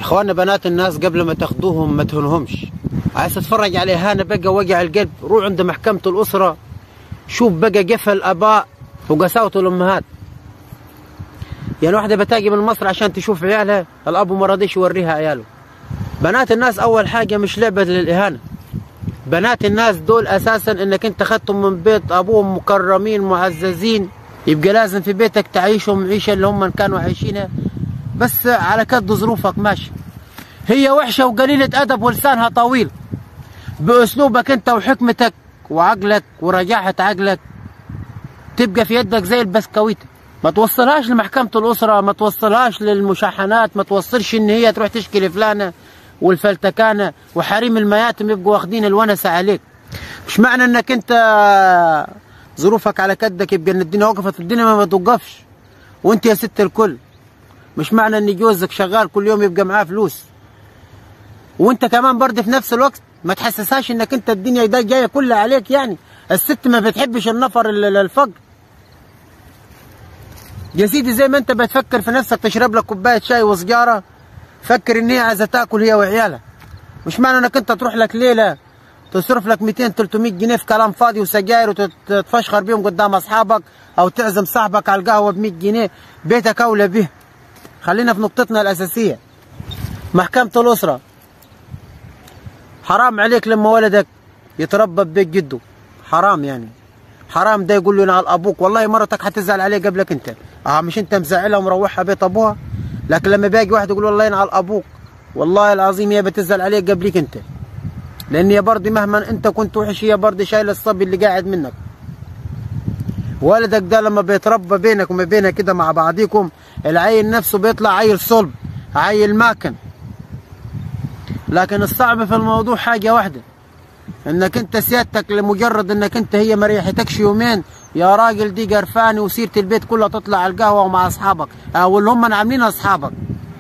اخوانا بنات الناس قبل ما تاخدوهم ما تهنهمش عايز تتفرج على اهانه بقى وجع القلب روح عند محكمه الاسره شوف بقى جفا الاباء وقساوه الامهات يعني واحده بتاجي من مصر عشان تشوف عيالها الاب ما رضيش يوريها عياله بنات الناس اول حاجه مش لعبه للاهانه بنات الناس دول اساسا انك انت خدتهم من بيت ابوهم مكرمين معززين يبقى لازم في بيتك تعيشهم العيشه اللي هم كانوا عايشينها بس على قد ظروفك ماشي هي وحشه وقليله ادب ولسانها طويل باسلوبك انت وحكمتك وعقلك ورجاحه عقلك تبقى في يدك زي البسكويت ما توصلهاش لمحكمة الأسرة ما توصلهاش للمشاحنات ما توصلش إن هي تروح تشكي لفلانة والفلتكانة وحريم المياتم يبقوا واخدين الونسة عليك مش معنى إنك أنت ظروفك على كدك يبقى إن الدنيا وقفت الدنيا ما بتوقفش وأنت يا ست الكل مش معنى إن جوزك شغال كل يوم يبقى معاه فلوس وأنت كمان برضه في نفس الوقت ما تحسسهاش إنك أنت الدنيا ده جاية كلها عليك يعني الست ما بتحبش النفر الفقر يا سيدي زي ما انت بتفكر في نفسك تشرب لك كوبايه شاي وسجاره فكر ان هي عايزه تاكل هي وعيالها مش معنى انك انت تروح لك ليله تصرف لك 200 300 جنيه في كلام فاضي وسجاير وتتفشخر بيهم قدام اصحابك او تعزم صاحبك على القهوه ب 100 جنيه بيتك اولى به خلينا في نقطتنا الاساسيه محكمه الاسره حرام عليك لما ولدك يتربى ببيت جده حرام يعني حرام ده يقول له على ابوك والله مرتك حتزعل عليه قبلك انت اه مش انت مزعلها ومروحها بيت ابوها لكن لما باقي واحد يقول والله ينعل ابوك والله العظيم هي بتزعل عليه قبلك انت لان هي برضه مهما انت كنت وحش هي برضه شايله الصبي اللي قاعد منك ولدك ده لما بيتربى بينك وما بينك كده مع بعضيكم العيل نفسه بيطلع عيل صلب عيل ماكن لكن الصعب في الموضوع حاجه واحده انك انت سيادتك لمجرد انك انت هي ما ريحتكش يومين يا راجل دي قرفاني وسيره البيت كلها تطلع على القهوه ومع اصحابك او اللي هم عاملين اصحابك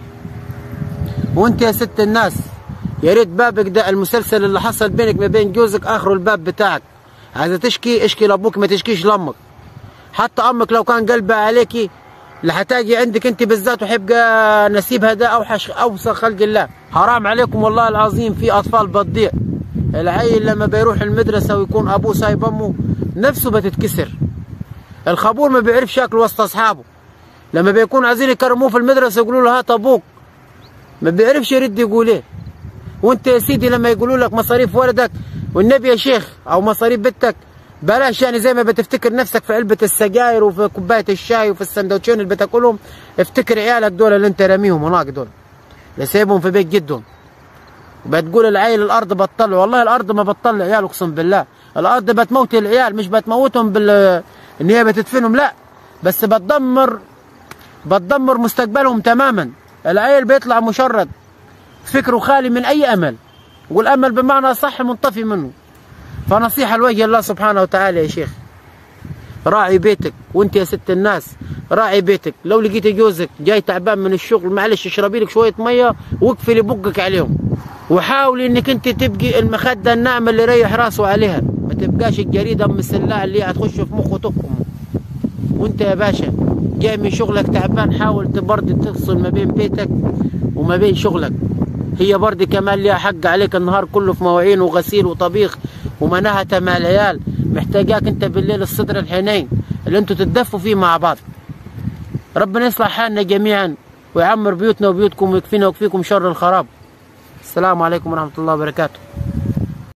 وانت يا ست الناس يا ريت بابك ده المسلسل اللي حصل بينك ما بين جوزك اخره الباب بتاعك عايزه تشكي اشكي لابوك ما تشكيش لامك حتى امك لو كان قلبها عليكي لحتاجي عندك انت بالذات وحيبقى نسيبها ده اوحش اوسخ خلق الله حرام عليكم والله العظيم في اطفال بتضيع العيل لما بيروح المدرسة ويكون أبوه سايب أمه نفسه بتتكسر الخبور ما بيعرفش ياكل وسط أصحابه لما بيكون عايزين يكرموه في المدرسة يقولوا له هات أبوك ما بيعرفش يرد يقول إيه وأنت يا سيدي لما يقولوا لك مصاريف ولدك والنبي يا شيخ أو مصاريف بنتك بلاش يعني زي ما بتفتكر نفسك في علبة السجاير وفي كوباية الشاي وفي السندوتشين اللي بتاكلهم افتكر عيالك دول اللي انت راميهم هناك دول اللي سايبهم في بيت جدهم بتقول العيل الارض بتطلع والله الارض ما بتطلع عيال اقسم بالله الارض بتموت العيال مش بتموتهم بال ان هي بتدفنهم لا بس بتدمر بتدمر مستقبلهم تماما العيل بيطلع مشرد فكره خالي من اي امل والامل بمعنى صح منطفي منه فنصيحه لوجه الله سبحانه وتعالى يا شيخ راعي بيتك وانت يا ست الناس راعي بيتك لو لقيت جوزك جاي تعبان من الشغل معلش اشربي لك شويه ميه واقفلي بقك عليهم وحاولي انك انت تبقي المخده الناعمه اللي يريح راسه عليها ما تبقاش الجريده ام السلاح اللي هتخش في مخه تقم وانت يا باشا جاي من شغلك تعبان حاول برضه تفصل ما بين بيتك وما بين شغلك هي برضه كمان ليها حق عليك النهار كله في مواعين وغسيل وطبيخ ومناهة مع العيال محتاجاك انت بالليل الصدر الحنين اللي انتوا تتدفوا فيه مع بعض ربنا يصلح حالنا جميعا ويعمر بيوتنا وبيوتكم ويكفينا ويكفيكم شر الخراب السلام عليكم ورحمة الله وبركاته